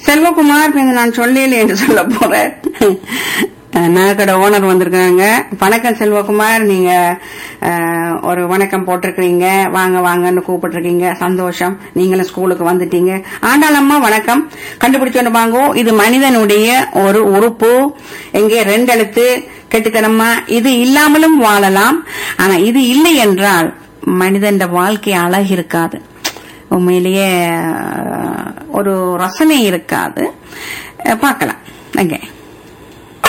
செல்வகுமார் பின்ன நான் சொல்லல என்று சொல்ல போறேன் நகைக்கடை ஓனர் வந்திருக்காங்க வணக்கம் செல்வகுமார் நீங்க அஹ், ஒரு வணக்கம் போட்டிருக்கிறீங்க வாங்க வாங்கன்னு கூப்பிட்டுருக்கீங்க சந்தோஷம் நீங்களும் ஸ்கூலுக்கு வந்துட்டீங்க ஆண்டாளம்மா வணக்கம் கண்டுபிடிச்சோன்னு வாங்கோ இது மனிதனுடைய ஒரு உறுப்பு எங்கே ரெண்டு எழுத்து கெட்டுத்தனமா இது இல்லாமலும் வாழலாம் ஆனா இது இல்லை என்றால் மனிதன் வாழ்க்கை அழகு இருக்காது உண்மையிலேயே அஹ், ஒரு ரசனை இருக்காது அஹ், பார்க்கலாம் அங்கே